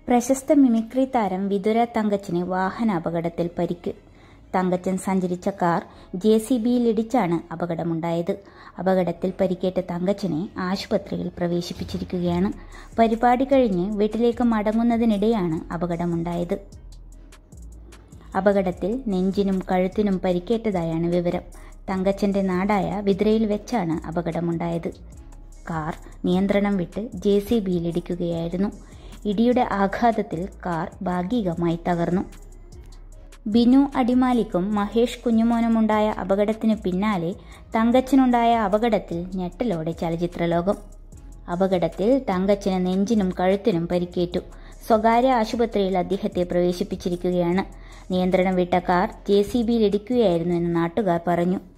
പ്രശസ്ത മിമിക്രി താരം വിതുര തങ്കച്ചന് വാഹനാപകടത്തിൽ പരിക്ക് തങ്കച്ചൻ സഞ്ചരിച്ച കാർ ജെ സി ബിയിലിടിച്ചാണ് അപകടമുണ്ടായത് അപകടത്തിൽ പരിക്കേറ്റ തങ്കച്ചനെ ആശുപത്രിയിൽ പ്രവേശിപ്പിച്ചിരിക്കുകയാണ് പരിപാടി കഴിഞ്ഞ് വീട്ടിലേക്ക് മടങ്ങുന്നതിനിടെയാണ് അപകടമുണ്ടായത് അപകടത്തിൽ നെഞ്ചിനും കഴുത്തിനും പരിക്കേറ്റതായാണ് വിവരം തങ്കച്ചന്റെ നാടായ വിതുരയിൽ വെച്ചാണ് അപകടമുണ്ടായത് കാർ നിയന്ത്രണം വിട്ട് ജെ സി ബിയിലിടിക്കുകയായിരുന്നു ഇടിയുടെ ആഘാതത്തിൽ കാർ ഭാഗികമായി തകർന്നു ബിനു അടിമാലിക്കും മഹേഷ് കുഞ്ഞുമോനുമുണ്ടായ അപകടത്തിനു പിന്നാലെ തങ്കച്ചനുണ്ടായ അപകടത്തിൽ ഞെട്ടലോടെ ചലച്ചിത്രലോകം അപകടത്തിൽ തങ്കച്ചന് നെഞ്ചിനും കഴുത്തിനും പരിക്കേറ്റു സ്വകാര്യ ആശുപത്രിയിൽ അദ്ദേഹത്തെ പ്രവേശിപ്പിച്ചിരിക്കുകയാണ് നിയന്ത്രണം വിട്ട കാർ ജെ സി ബിയിൽ ഇടിക്കുകയായിരുന്നു എന്ന് നാട്ടുകാർ പറഞ്ഞു